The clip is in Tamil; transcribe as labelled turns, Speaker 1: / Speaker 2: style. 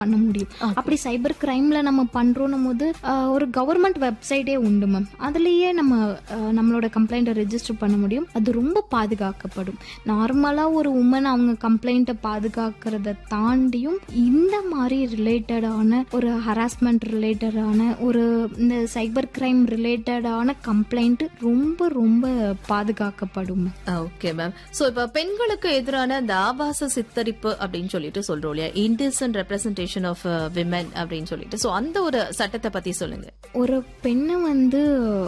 Speaker 1: பண்ண முடியும் அப்படி சைபர் கிரைம்ல நம்ம பண்றோம் போது ஆஹ், ஒரு கவர்மெண்ட் வெப்சைட்டே உண்டு மேம் அதுலயே நம்ம ஆஹ், நம்மளோட கம்ப்ளைண்ட்டை ரெஜிஸ்டர் பண்ண முடியும் அது ரொம்ப பாதுகாக்கப்படும் நார்மலா ஒரு உமன் அவங்க கம்ப்ளைண்ட்டை பாதுகாக்கிறத தாண்டியும் இந்த மாதிரி ரிலேட்டடான ஒரு ஹராஸ்மெண்ட் ரிலேட்டடான ஒரு இந்த சைபர் கிரைம் ரிலேட்டடான கம்ப்ளைண்ட் ரொம்ப ரொம்ப பாதுகாக்கப்படும் ma'am.
Speaker 2: ஓகே மேம் சோ இப்ப பெண்களுக்கு எதிரான இந்த ஆபாச சித்தரிப்பு அப்படின்னு சொல்லிட்டு சொல்றோம் இல்லையா இன்டிசன் ரெப்ரசன்டேஷன் ஆஃப் விமன் அப்படின்னு சொல்லிட்டு சோ அந்த ஒரு சட்டத்தை பத்தி சொல்லுங்க
Speaker 1: ஒரு பெண்ணை வந்து